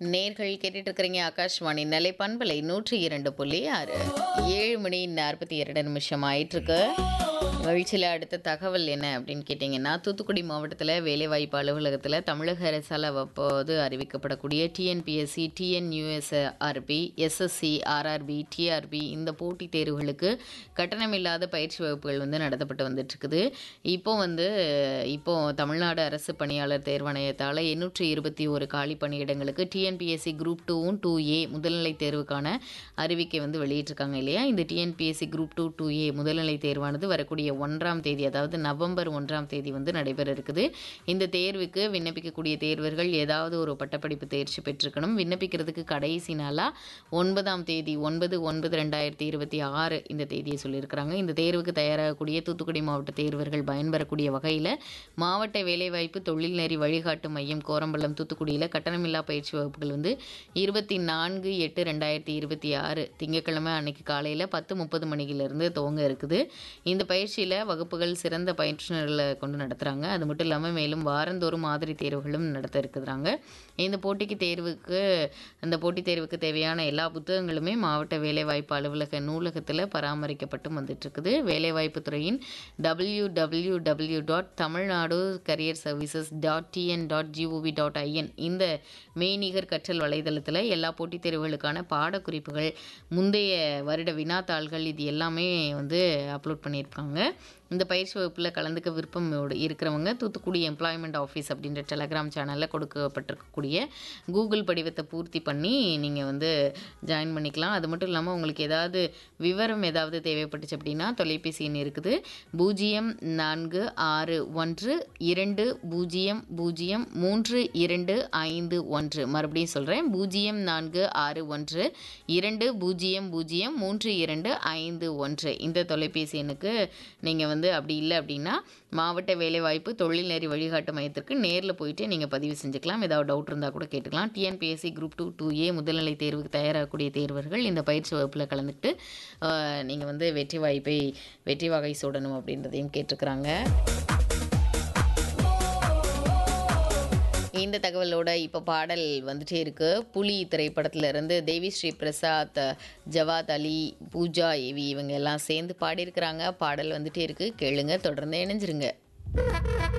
நேர்கள் கேட்டுட்டு இருக்கிறீங்க ஆகாஷ்வாணி நிலை பண்பலை நூற்றி இரண்டு புள்ளி ஆறு ஏழு மணி நாற்பத்தி இரண்டு நிமிஷம் ஆயிட்டிருக்கு நிகழ்ச்சியில் அடுத்த தகவல் என்ன அப்படின்னு கேட்டிங்கன்னா தூத்துக்குடி மாவட்டத்தில் வேலைவாய்ப்பு அலுவலகத்தில் தமிழக அரசால் அவ்வப்போது அறிவிக்கப்படக்கூடிய TNPSC TNUSRB SSC RRB TRB இந்த போட்டித் தேர்வுகளுக்கு கட்டணமில்லாத பயிற்சி வகுப்புகள் வந்து நடத்தப்பட்டு வந்துட்டுருக்குது இப்போ வந்து இப்போ தமிழ்நாடு அரசு பணியாளர் தேர்வாணையத்தால் எண்ணூற்றி இருபத்தி ஒரு காலி பணியிடங்களுக்கு டிஎன்பிஎஸ்சி குரூப் டூவும் டூ ஏ முதல்நிலை தேர்வுக்கான அறிவிக்கை வந்து வெளியிட்டிருக்காங்க இல்லையா இந்த TNPSC group two two A முதல்நிலை தேர்வானது வரக்கூடிய ஒன்றாம் தேதி அதாவது நவம்பர் ஒன்றாம் தேதி வந்து நடைபெற இருக்குது இந்த தேர்வுக்கு விண்ணப்பிக்கக்கூடிய தேர்வர்கள் ஏதாவது ஒரு பட்டப்படிப்பு தேர்ச்சி பெற்றிருக்கணும் விண்ணப்பிக்கிறதுக்கு கடைசி நாளாக ஒன்பதாம் தேதி ஒன்பது ஒன்பது ரெண்டாயிரத்தி இருபத்தி ஆறு இந்த தேதியை சொல்லியிருக்கிறாங்க இந்த தேர்வுக்கு தயாராகக்கூடிய தூத்துக்குடி மாவட்ட தேர்வர்கள் பயன்பெறக்கூடிய வகையில் மாவட்ட வேலைவாய்ப்பு தொழில்நெறி வழிகாட்டு மையம் கோரம்பள்ளம் தூத்துக்குடியில் கட்டணமில்லா பயிற்சி வகுப்புகள் வந்து இருபத்தி நான்கு எட்டு ரெண்டாயிரத்தி இருபத்தி ஆறு திங்கட்கிழமை அன்னைக்கு காலையில் பத்து முப்பது மணிக்கிலிருந்து துவங்க இருக்குது இந்த பயிற்சியில் வகுப்புகள் சிறந்த பயிற்றுனர்களை கொண்டு நடத்துகிறாங்க அது மட்டும் இல்லாமல் மேலும் வாரந்தோறும் மாதிரி தேர்வுகளும் நடத்த இருக்கிறாங்க இந்த போட்டிக்கு தேர்வுக்கு அந்த போட்டித் தேர்வுக்கு தேவையான எல்லா புத்தகங்களுமே மாவட்ட வேலைவாய்ப்பு அலுவலக நூலகத்தில் பராமரிக்கப்பட்டு வந்துட்டு இருக்குது வேலைவாய்ப்பு துறையின் W W W dot Tamil Nadu career services dot TN dot GOV dot IN இந்த மெய்நிகர் கற்றல் வலைதளத்தில் எல்லா போட்டித் தேர்வுகளுக்கான பாடக்குறிப்புகள் முந்தைய வருட வினாத்தாள்கள் இது எல்லாமே வந்து அப்லோட் பண்ணியிருக்காங்க இந்த பயிற்சி வகுப்பில் கலந்துக்க விருப்பம் இருக்கிறவங்க தூத்துக்குடி எம்ப்ளாய்மெண்ட் ஆஃபீஸ் அப்படின்ற டெலகிராம் சேனலில் கொடுக்கப்பட்டிருக்கக்கூடிய கூகுள் படிவத்தை பூர்த்தி பண்ணி நீங்கள் வந்து ஜாயின் பண்ணிக்கலாம் அது மட்டும் இல்லாமல் உங்களுக்கு ஏதாவது விவரம் ஏதாவது தேவைப்பட்டுச்சு அப்படின்னா தொலைபேசி எண் இருக்குது பூஜ்ஜியம் நான்கு ஆறு ஒன்று இரண்டு பூஜ்ஜியம் பூஜ்ஜியம் மூன்று இரண்டு ஐந்து ஒன்று மறுபடியும் சொல்கிறேன் பூஜ்ஜியம் நான்கு ஆறு ஒன்று இரண்டு பூஜ்ஜியம் பூஜ்ஜியம் மூன்று இரண்டு ஐந்து ஒன்று இந்த தொலைபேசி எண்ணுக்கு நீங்கள் வந்து அப்படி இல்லை அப்படின்னா மாவட்ட வேலைவாய்ப்பு தொழில்நெறி வழிகாட்டு மையத்திற்கு நேரில் போயிட்டு நீங்கள் பதிவு செஞ்சுக்கலாம் ஏதாவது டவுட் இருந்தால் கூட கேட்டுக்கலாம் TNPSC group two two A முதல்நிலை தேர்வுக்கு தயாராகக்கூடிய தேர்வர்கள் இந்த பயிற்சி வகுப்பில் கலந்துக்கிட்டு நீங்கள் வந்து வெற்றி வாய்ப்பை வெற்றி வகை சூடணும் அப்படின்றதையும் கேட்டிருக்கிறாங்க இந்த தகவலோட இப்போ பாடல் வந்துட்டே இருக்கு புலி திரைப்படத்துல இருந்து தேவி ஸ்ரீ பிரசாத் ஜவாத் அலி பூஜா ஏவி இவங்க எல்லாம் சேர்ந்து பாடியிருக்கிறாங்க பாடல் வந்துட்டே இருக்கு கேளுங்க தொடர்ந்து இணைஞ்சிருங்க